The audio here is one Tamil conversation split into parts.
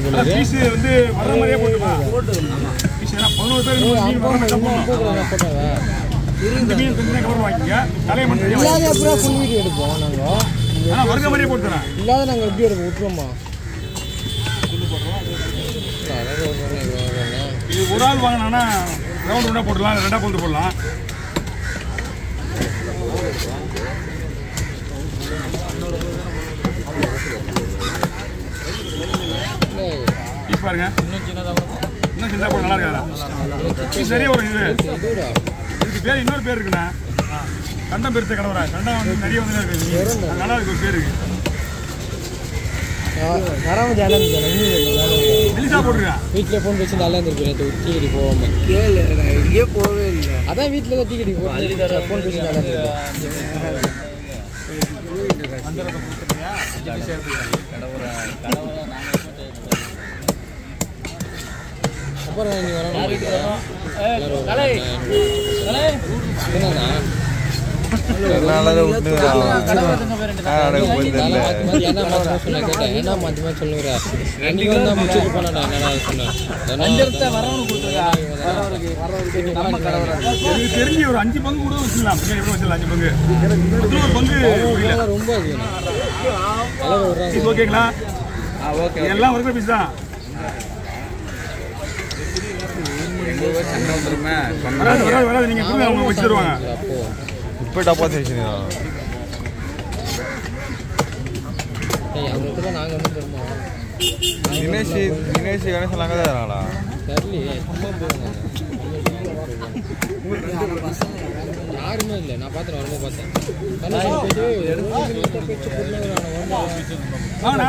பீஸ் வந்து வர்ற மாதிரியே போட்டுப்பா பீஸ் ஏன்னா பதினோரு பேர் இந்த மீன் வர மாதிரி தான் போடணும் இந்த மீன் கொஞ்சம் கவர் வாங்கிக்க தலையை மட்டும் தனியா இல்லாத அப்புறம் ஃபுல் வீடியோ எடுப்போம் நாங்கள் வாங்கி. ஆனா வர்ற மாதிரியே போட்டு தரேன் இல்லாத நாங்கள் எப்படி எடுப்போம் விட்டுருவோமா இது ஒரு ஆள் வாங்கினா ரவுண்ட் ஒன்றா போடலாம் ரெண்டா போட்டு போடலாம் பீஸ் பாருங்க இன்னும் சின்னதாக போட நல்லா இருக்காதா பீஸ் சரியா ஒரு இது இதுக்கு பேர் இன்னொரு பேர் இருக்குண்ணா கண்டம் பெருத்த கடவுரா கண்டம் வந்து நிறைய வந்து இருக்குது நல்லா இருக்கு ஒரு பேர் இருக்கு வராமல் ஜாலியாக இருந்துச்சு மெலிசா போட்டுருக்கேன் வீட்டில் ஃபோன் பேசி நல்லா இருந்திருக்கு நேற்று டீ கடி போகாம கேளு நான் எங்கேயே போகவே இல்லை அதான் வீட்டில் தான் டீ கடி போட்டு ஃபோன் பேசி நல்லா இருந்திருக்கு அப்புறம் நீ வரணும் என்னண்ணா அதனாலதான் விட்டு எனக்கு போய் தெரியல என்ன மாற்றி சொன்னேன் கேட்டேன் என்ன மாற்றி மாற்றி சொல்லுங்கிற அன்னைக்கு வந்து முடிச்சுட்டு போனேன் என்னடா எனக்கு தெரிஞ்சு ஒரு அஞ்சு பங்கு கூட வச்சிடலாம் பின்னாடி கூட வச்சிடலாம் அஞ்சு பங்கு மொத்தம் ஒரு பங்கு புரியல சொன்னேன் ரொம்ப இருக்குண்ணா அளவு விடுறாங்க பீஸ் ஓகேங்களா எல்லாம் ஒருக்கிற பீஸ் தான் வராது வராது வராது நீங்க கொடுங்க அவங்க வச்சு தருவாங்க அப்போ இப்போ டப்பா தெரிச்சு ஏய் அந்த இடத்துல நாங்கள் வந்து தருமா தினேஷ் தினேஷ் கணேசன் அங்கே தான் இருக்காங்களா தெரியலையே சும்மா போவாங்க யாருமே இல்லை நான் பார்த்தேன் வரும்போது பார்த்தேன் கணேசன் போயிட்டு ரெண்டு வீட்டை போயிட்டு பொண்ணு வாங்கண்ணா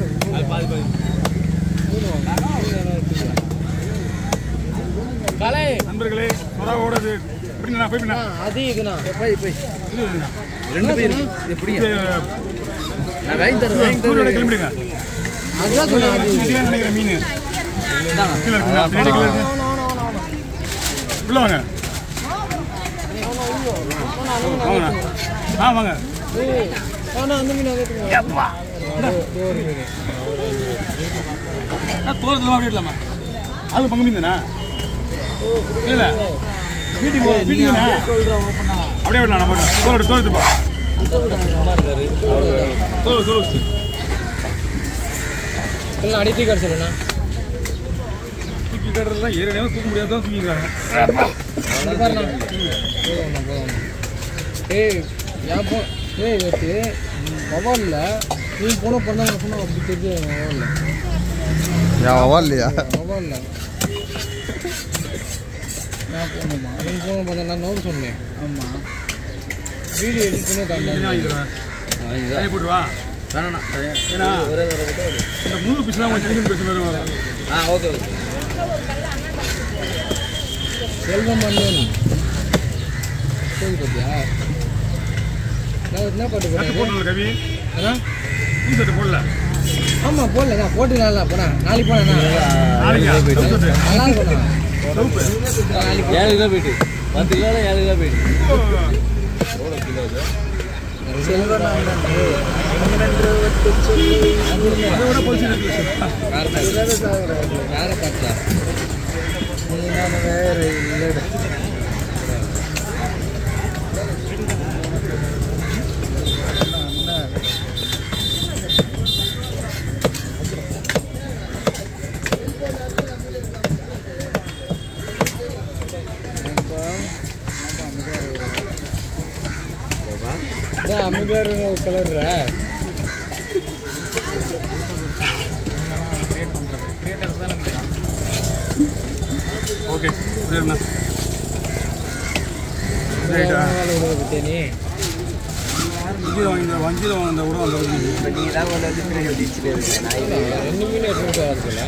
கலை நண்பர்களே சொராவோட இது எப்படிண்ணா போய் பின்னா அது இதுண்ணா இது இதுண்ணா. ரெண்டு பேர் எப்படிங்க இது நான் வாங்கி தரேன் வாங்கி சூரியோட கிளம்பிடுங்க அதுதான் சொன்னேன் அது இதுலயே நினைக்கிற மீன் கீழே இருக்குண்ணா பின்னாடி கீழே இருக்கு உள்ள வாங்க வாங்கண்ணா ஆ வாங்க ஏய், ஆனா அந்த மீன் அதை எடுத்துக்கோ. இதோ ஒரு மீன். தோரத்தில் அப்படியே இடலாமா அது பங்கு மீன் தானே இல்ல வீட்டுக்கு போ வீட்டுக்குண்ணா அப்படியே விடலாம் நம்ம தோல் எடுத்து தோல் எடுத்துப்பா தோல் தோல் வச்சு இல்ல அடி தூக்கி சொல்லுண்ணா தூக்கி கட்டுறதுலாம் ஏற்கனவே தூக்க முடியாது தான் தூக்கிக்கிறாங்க பாருண்ணா போதும் போதும் ஏய் ஏன் போ ஏய் வெட்டு மொபைலில் நீ போன பண்ண சொன்ன அப்படி தெரிஞ்சு மொபைலில் ஞாபகம் இல்லையா மொபைலில் நான் போகணுமா நீ போன பண்ண நான் நோட்டு சொன்னேன் ஆமாம் வீடியோ எடிட் பண்ணி மீன் தந்தேன் வாங்கிக்கிறேன் தண்ணி போட்டு வா ஏன்னா இந்த முழு பீஸ்லாம் கொஞ்சம் சின்ன பீஸ் மாதிரி வரும் ஆ ஓகே ஓகே செல்வம் மன்னன் சரி பார்த்தியா நான் என்ன பாட்டு சட்டு போட்டேன் போடல கவி அண்ணா டீ சட்டு போடல ஆமாம் போடல நான் போட்டு நல்லா போனேன் நாளைக்கு போனேண்ணா நாளைக்கா சவுப்பு சட்டு. நல்லா இருக்கும் சவுப்பு நாளைக்கு ஏழு கிலோ போயிட்டு பத்து கிலோ ஏழு கிலோ போயிட்டு அதை விட போச்சு எனக்கு. வேற காட்டல வேற இல்லைடா அமைதியார் கலர்ற ஓகே சரிண்ணா ரைட்டா தேனி வங்கியில் வாங்கி வங்கியில் வாங்க கூட அந்த நீ தான் கொண்டு வந்து பின்னாடி வச்சுட்டு இருக்க நான் ரெண்டு மீன் எடுத்துட்டு வரதுல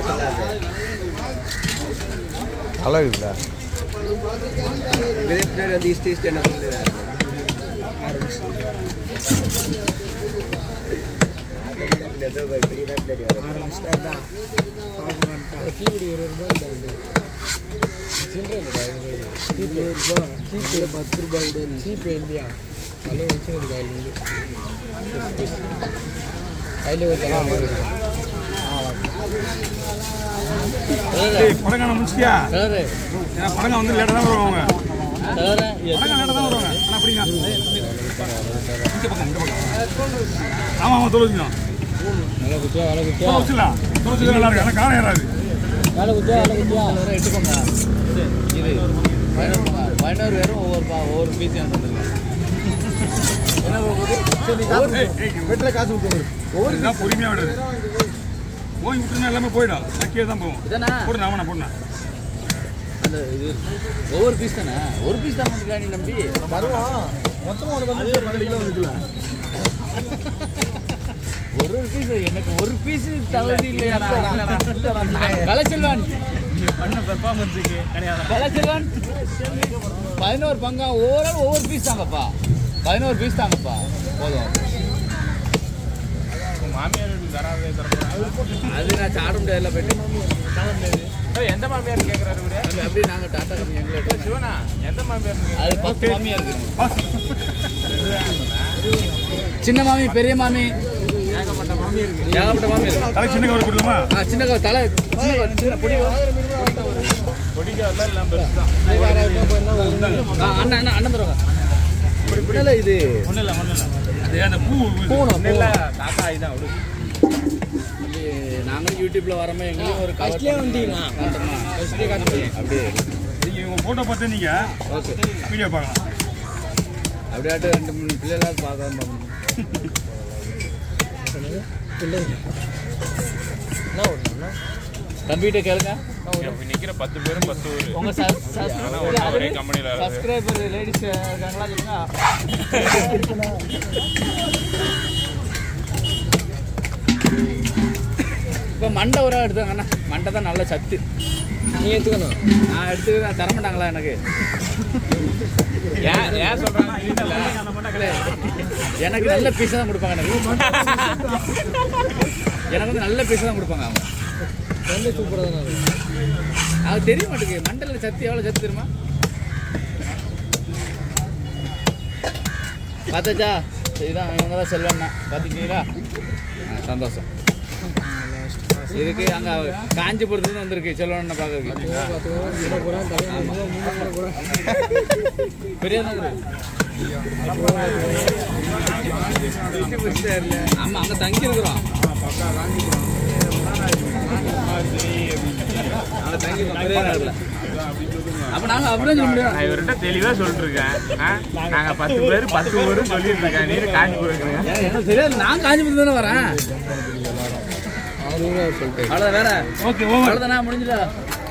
அழகு இல்லை இதே பின்னாடி வந்து இஷ்ட இஷ்டம் என்ன சொல்லுறேன் கீழடி இருபது ரூபாய் இந்த சில்லறை இல்லை சீப்பு பத்து ரூபாய் சீப்பு இல்லையா அதில் வச்சுருது கையில் இருந்து கையில் வச்சு டேய் படங்கான முடிச்சிட்டியா கலரு ஏன்னா படங்க வந்து லேட்டாக தான் வருவாங்க கலரு படங்க லேட்டாக தான் வருவாங்க ஆனால் அப்படிங்க இந்த பக்கம் இந்த பக்கம் ஆமாம் ஆமாம் தோல் வச்சுக்கலாம் நல்லா குத்தியா வேலை குத்தியா தோல் வச்சுக்கலாம் தோல் வச்சுக்கலாம் நல்லா இருக்கு ஆனால் காரம் ஏறாது வேலை குத்தியா வேலை குத்தியா எடுத்துக்கோங்க இது பதினோரு பதினோரு பேரும் ஒவ்வொரு பா ஒவ்வொரு பீஸ் வந்துருங்க என்ன போகுது ஏய், ஏய், வீட்டில் காசு கொடுத்துரு இதுதான் பொறுமையாக விடுறது ஓய் விட்டுருந்தா எல்லாமே போயிடும் கீழே தான் போகும் இதானே போடுண்ணா ஆமாண்ணா போடுண்ணா அந்த இது ஒவ்வொரு பீஸ் தானே ஒரு பீஸ் தான் வந்துக்கலாம் நீ நம்பி வருவான் மொத்தமாக உனக்கு வந்து பன்னெண்டு கிலோ வந்துக்கலாம் ஒரு பீஸ் எனக்கு ஒரு பீஸ் தகுதி இல்லையா கலைச்செல்வான் பண்ண பெர்ஃபார்மன்ஸுக்கு கிடையாது கலைச்செல்வான் பதினோரு பங்கா ஒவ்வொரு ஆள் ஒவ்வொரு பீஸ் தாங்கப்பா பதினோரு பீஸ் தாங்கப்பா போதும் மாமியார் வீட்டுக்கு தராதே தரப்போம் அது நான் சாட முடியாதுல்ல போயிட்டு எந்த மாமியார் கேட்குறாரு இவரு அது அப்படியே நாங்கள் டாட்டா கம்பெனி எங்களை எடுத்துக்கோங்க. சிவனா எந்த மாமியார் அது பத்து மாமியா இருக்கு பாஸ் சின்ன மாமி பெரிய மாமி ஏகப்பட்ட மாமி இருக்கு ஏகப்பட்ட மாமி இருக்கு தலை சின்ன கவர் கொடுக்கலாமா ஆ சின்ன கவ- தலை சின்ன கவ- சின்ன பொடி பொடிக்காரில் எல்லாம் பெருசு தான் ஆ, அண்ணன் அண்ணன் அண்ணன் தருவாங்க இல்லை இது ஒன்றும் இல்லை ஒன்றும் இல்லை அது அந்த பூ ஒன்றும் இல்லை தாத்தா இதான் விடு நாங்களும் யூடியூப்ல வரமே எங்களையும் ஒரு ஃபர்ஸ்ட்லயே வந்தீங்களா? அப்படியே நீங்கள் உங்கள் ஃபோட்டோ பார்த்து நீங்கள் ஓகே வீடியோ பார்க்கலாம் அப்படியே ஆட்டு ரெண்டு மூணு பிள்ளைலாம் பார்க்கலாம் தம்பிகிட்ட கேளுங்க இப்ப நிக்கிற பத்து பேரும் பத்து ஊர் உங்க ஆனா ஒண்ணு ஒரே company ல இருக்கு. சப்ஸ்கிரைபர் லேடிஸ் இருக்காங்களா சொல்லுங்க இப்போ மண்டை ஒரு எடுத்தாங்கண்ணா மண்டை தான் நல்ல சத்து நீ எடுத்துக்கணும் நான் எடுத்துக்கிறேன் தர மாட்டாங்களா எனக்கு ஏன் ஏன் சொல்றாங்க தெரியல இல்ல, எனக்கு நல்ல பீஸ் தான் கொடுப்பாங்க எனக்கு எனக்கு வந்து நல்ல பீஸ் தான் கொடுப்பாங்க அவங்க ரொம்ப சூப்பராக தான் இருக்கு அது தெரிய மாட்டேங்குது மண்டலில் சத்து எவ்வளோ சத்து தெரியுமா பார்த்தாச்சா இதுதான் இவங்க தான் செல்வண்ணா பார்த்துக்கிட்டீங்களா ஆ, சந்தோஷம் இதுக்கு அங்கே காஞ்சிபுரத்துலேருந்து வந்திருக்கு செல்வண்ணா பார்க்கறதுக்கு பெரிய ஆமாம் அங்கே தங்கி இருக்கிறோம் அங்கே தங்கி இருக்கோம் பெரிய நகரில் அப்போ நாங்கள் அப்படியே சொல்ல முடியும் நான் இவர்கிட்ட தெளிவா சொல்லிட்டு இருக்கேன் ஆ? நாங்க பத்து பேர் பத்து ஊர் சொல்லிட்டு இருக்கேன் நீங்க காஞ்சி போயிருக்கீங்க ஏன் எனக்கு தெரியாது நான் காஞ்சிபுரம் தானே வரேன் அவரு சொல்லிட்டு அவ்வளோதான் வேற ஓகே ஓவர் அவ்வளோதானா முடிஞ்சுதா